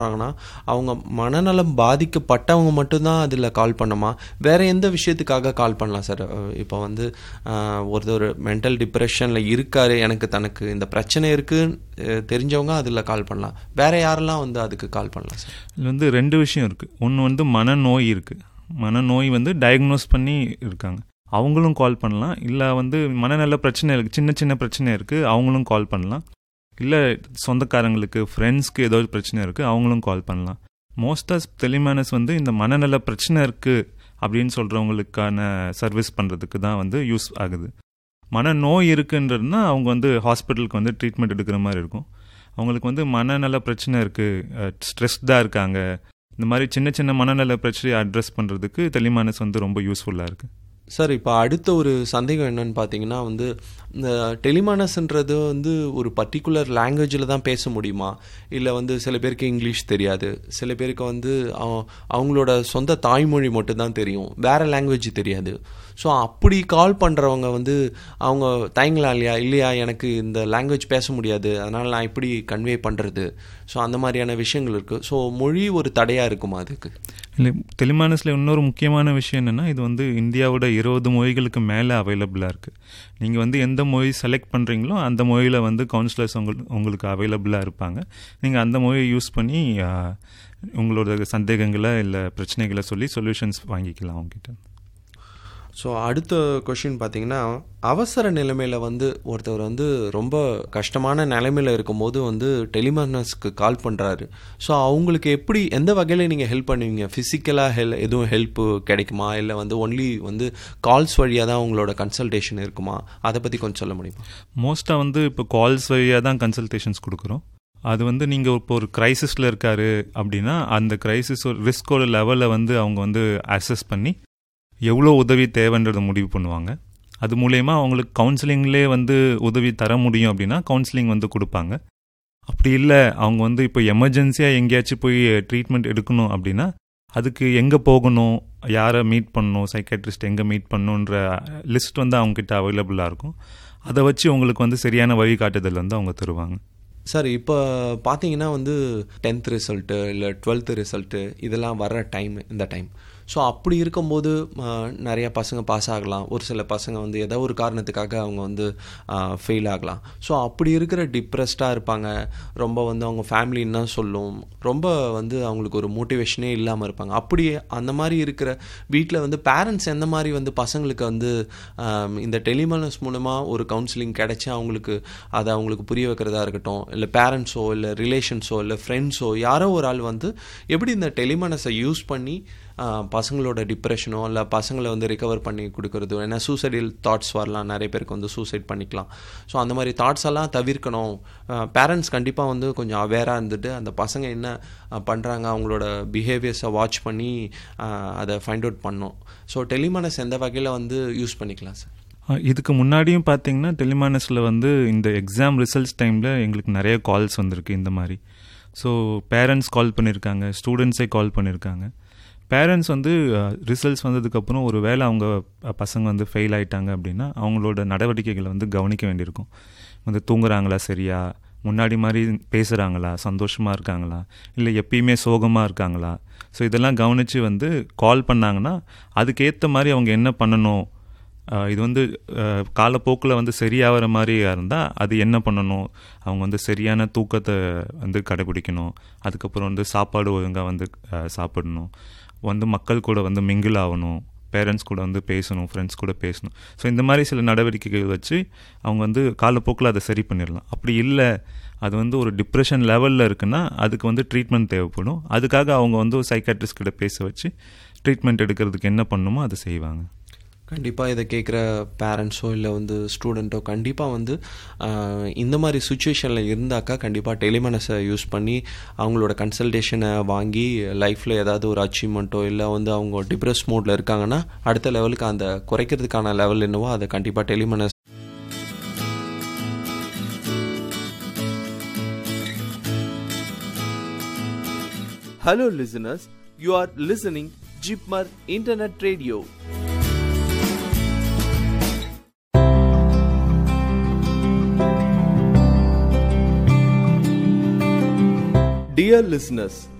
றாங்கன்னா, அவங்க மனநலம் பாதிக்கப்பட்டவங்க மட்டும் தான் அதில கால் பண்ணுமா? வேற எந்த விஷயத்துக்காக கால் பண்ணலாம் சார்? அ இப்ப வந்து அ ஒருத்தர் மென்டல் டிப்ரஷன்ல இருக்காரு. எனக்கு தனக்கு இந்த பிரச்சனை இருக்குன்னு அ தெரிஞ்சவங்க அதில கால் பண்ணலாம். வேற யாரெல்லாம் வந்து அதுக்கு கால் பண்ணலாம் சார்? இதுல வந்து 2 விஷயம் இருக்கு. ஒண்ணு வந்து மனநோய் இருக்கு. மனநோய் வந்து டயக்னோஸ் பண்ணி இருக்காங்க. அவங்களும் கால் பண்ணலாம். இல்ல வந்து மனநல பிரச்சனை இருக்கு. சின்ன சின்ன பிரச்சனை இருக்கு. அவங்களும் கால் பண்ணலாம். இல்ல சொந்தக்காரங்களுக்கு, ஃப்ரெண்ட்ஸ்க்கு ஏதோ பிரச்சனை இருக்கு. அவங்களும் கால் பண்ணலாம். மோஸ்ட் ஆஃப் டெலிமேனஸ் வந்து இந்த மனநல பிரச்சனை இருக்கு அப்படின்னு சொல்றவங்களுக்கான சர்வீஸ் பண்றதுக்கு தான் வந்து யூஸ் ஆகுது. மனநோய் இருக்குன்றதுனா அவங்க வந்து ஹாஸ்பிட்டலுக்கு வந்து ட்ரீட்மெண்ட் எடுக்கிற மாரி இருக்கும். அவங்களுக்கு வந்து மனநல பிரச்சனை இருக்கு. அ ஸ்ட்ரெஸ்டா இருக்காங்க. இந்த மாரி சின்ன சின்ன மனநல பிரச்சனைய அட்ரஸ் பண்றதுக்கு டெலிமேனஸ் வந்து ரொம்ப யூஸ்ஃபுல்லா இருக்கு. சார் இப்ப அடுத்த ஒரு சந்தேகம் என்னன்னு பார்த்தீங்கன்னா வந்து, இந்த டெலிமானஸ்ன்றது வந்து ஒரு பர்ட்டிகுலர் லாங்குவேஜ்ல தான் பேச முடியுமா? இல்ல வந்து சில பேருக்கு இங்கிலீஷ் தெரியாது. சில பேருக்கு வந்து அவ அவங்களோட சொந்த தாய்மொழி மட்டும் தான் தெரியும். வேற லாங்குவேஜ் தெரியாது. ஸோ அப்படி கால் பண்றவங்க வந்து அவங்க தயங்கலாம் இல்லையா? இல்லையா எனக்கு இந்த லாங்குவேஜ் பேச முடியாது. அதனால நான் எப்படி கன்வே பண்றது? ஸோ அந்த மாரியான விஷயங்கள் இருக்கு. ஸோ மொழி ஒரு தடையா இருக்குமா அதுக்கு? இல்ல டெலிமேனஸ்ல இன்னொரு முக்கியமான விஷயம் என்னன்னா, இது வந்து இந்தியாவோட 20 மொழிகளுக்கு மேல அவைலபிளா இருக்கு. நீங்க வந்து எந்த மொழி செலக்ட் பண்றீங்களோ, அந்த மொழியில வந்து கவுன்சிலர்ஸ் உங்கள் உங்களுக்கு அவைலபிளா இருப்பாங்க. நீங்க அந்த மொழிய யூஸ் பண்ணி அ உங்களோட சந்தேகங்கள, இல்ல பிரச்சனைகள சொல்லி சொல்யூஷன்ஸ் வாங்கிக்கலாம் அவங்ககிட்ட. ஸோ அடுத்த கொஸ்டின் பார்த்தீங்கன்னா, அவசர நிலைமையில வந்து ஒருத்தவர் வந்து ரொம்ப கஷ்டமான நிலைமையில இருக்கும்போது வந்து டெலிமானஸ்க்கு கால் பண்றாரு. ஸோ அவங்களுக்கு எப்படி எந்த வகையில நீங்க ஹெல்ப் பண்ணுவீங்க? பிசிக்கலா ஹெல் எதுவும் ஹெல்ப் கிடைக்குமா? இல்ல வந்து ஒன்லி வந்து கால்ஸ் வழியா தான் உங்களோட கன்சல்டேஷன் இருக்குமா? அத பத்தி கொஞ்சம் சொல்ல முடியுமா? மோஸ்ட்டா வந்து இப்போ கால்ஸ் வழியா தான் கன்சல்டேஷன்ஸ் குடுக்குறோம். அது வந்து நீங்க இப்போ ஒரு கிரைசிஸ்ல இருக்காரு அப்படின்னா, அந்த கிரைசிஸ் ரிஸ்கோட லெவல வந்து அவங்க வந்து அசஸ் பண்ணி, எவ்வளோ உதவி தேவைன்றத முடிவு பண்ணுவாங்க. அது மூலியமா அவங்களுக்கு கவுன்சிலிங்லயே வந்து உதவி தர முடியும் அப்படின்னா, கவுன்சிலிங் வந்து குடுப்பாங்க. அப்படி இல்ல அவங்க வந்து இப்போ எமர்ஜென்சியா எங்கேயாச்சும் போய் ட்ரீட்மெண்ட் எடுக்கணும் அப்படின்னா, அதுக்கு எங்க போகணும்? யார மீட் பண்ணணும்? சைக்கியாட்ரிஸ்ட் எங்க மீட் பண்ணணுன்ற லிஸ்ட் வந்து அவங்க கிட்ட அவைலபிளா இருக்கும். அத வச்சு உங்களுக்கு வந்து சரியான வழிகாட்டுதல் வந்து அவங்க தருவாங்க. சார் இப்ப பார்த்தீங்கன்னா வந்து 10த் ரிசல்ட்டு, இல்ல 12த் ரிசல்ட்டு இதெல்லாம் வர்ற டைம் இந்த டைம். ஸோ அப்படி இருக்கும்போது அ நெறைய பசங்க பாஸ் ஆகலாம். ஒரு சில பசங்க வந்து ஏதோ ஒரு காரணத்துக்காக அவங்க வந்து அ ஃபெயில் ஆகலாம். ஸோ அப்படி இருக்கிற டிப்ரெஸ்டா இருப்பாங்க. ரொம்ப வந்து அவங்க ஃபேமிலி என்ன சொல்லும்? ரொம்ப வந்து அவங்களுக்கு ஒரு மோட்டிவேஷனே இல்லாம இருப்பாங்க. அப்படி அந்த மாரி இருக்கிற வீட்ல வந்து பேரண்ட்ஸ் எந்த மாரி வந்து பசங்களுக்கு வந்து அ இந்த டெலிமானஸ் மூலமா ஒரு கவுன்சிலிங் கிடைச்சு அவங்களுக்கு அத அவங்களுக்கு புரிய வைக்கிறதா இருக்கட்டும், இல்ல பேரண்ட்ஸோ, இல்ல ரிலேஷன்ஸோ, இல்ல ஃப்ரெண்ட்ஸோ யாரோ ஒரு ஆள் வந்து எப்படி இந்த டெலிமானஸ யூஸ் பண்ணி அ பசங்களோட டிப்ரெஷனோ, இல்ல பசங்கள வந்து ரிகவர் பண்ணி குடுக்குறது. ஏன்னா சூசைடல் தாட்ஸ் வரலாம். நெறைய பேருக்கு வந்து சூசைட் பண்ணிக்கலாம். ஸோ அந்த மாரி தாட்ஸ் எல்லாம் தவிர்க்கணும். அ பேரண்ட்ஸ் கண்டிப்பா வந்து கொஞ்சம் அவேரா இருந்துட்டு, அந்த பசங்க என்ன அ பண்றாங்க? அவங்களோட பிஹேவியர்ஸ வாட்ச் பண்ணி அ அத ஃபைண்ட் அவுட் பண்ணணும். ஸோ டெலிமானஸ் எந்த வகையில வந்து யூஸ் பண்ணிக்கலாம் சார்? அ இதுக்கு முன்னாடியும் பார்த்தீங்கன்னா, டெலிமானஸ்ல வந்து இந்த எக்ஸாம் ரிசல்ட்ஸ் டைம்ல எங்களுக்கு நெறைய கால்ஸ் வந்திருக்கு இந்த மாரி. ஸோ பேரண்ட்ஸ் கால் பண்ணியிருக்காங்க. ஸ்டூடண்ட்ஸே கால் பண்ணியிருக்காங்க. பேரண்ட்ஸ் வந்து அ ரிசல்ட்ஸ் வந்ததுக்கப்புறம் ஒரு வேள அவங்க பசங்க வந்து ஃபெயில் ஆயிட்டாங்க அப்படின்னா, அவங்களோட நடவடிக்கைகள வந்து கவனிக்க வேண்டியிருக்கும். வந்து தூங்குறாங்களா சரியா? முன்னாடி மாரி பேசுறாங்களா? சந்தோஷமா இருக்காங்களா? இல்ல எப்பயுமே சோகமா இருக்காங்களா? ஸோ இதெல்லாம் கவனிச்சு வந்து கால் பண்ணாங்கன்னா, அதுக்கேத்த மாரி அவங்க என்ன பண்ணணும்? அ இது வந்து அ காலப்போக்குல வந்து சரியாகிற மாரியா இருந்தா, அது என்ன பண்ணணும்? அவங்க வந்து சரியான தூக்கத்த வந்து கடைபிடிக்கணும். அதுக்கப்புறம் வந்து சாப்பாடு ஒழுங்கா வந்து அ சாப்பிடணும். வந்து மக்கள் கூட வந்து மிங்கிள் ஆவணும். பேரண்ட்ஸ் கூட வந்து பேசணும். ஃப்ரெண்ட்ஸ் கூட பேசணும். ஸோ இந்த மாரி சில நடவடிக்கைகள் வச்சு, அவங்க வந்து காலப்போக்குல அத சரி பண்ணிரலாம். அப்படி இல்ல, அது வந்து ஒரு டிப்ரஷன் லெவல்ல இருக்குன்னா, அதுக்கு வந்து ட்ரீட்மெண்ட் தேவைப்படும். அதுக்காக அவங்க வந்து ஒரு சைக்கியாட்ரிஸ்ட் கிட்ட பேச வச்சு, ட்ரீட்மெண்ட் எடுக்கிறதுக்கு என்ன பண்ணணுமோ அத செய்வாங்க. கண்டிப்பா இத கேட்குற பேரண்ட்ஸோ, இல்ல வந்து ஸ்டூடண்ட்டோ கண்டிப்பா வந்து அ இந்த மாரி சிச்சுவேஷன்ல இருந்தாக்கா, கண்டிப்பா டெலிமானஸ யூஸ் பண்ணி அவங்களோட கன்சல்டேஷன வாங்கி லைஃப்ல ஏதாவது ஒரு அச்சீவ்மெண்ட்டோ, இல்ல வந்து அவங்க டிப்ரெஸ் மோட்ல இருக்காங்கன்னா, அடுத்த லெவலுக்கு அந்த குறைக்கிறதுக்கான லெவல் என்னவோ அத கண்டிப்பா Tele MANAS Hello listeners, you are listening Jeepmar Internet Radio. Dear listeners,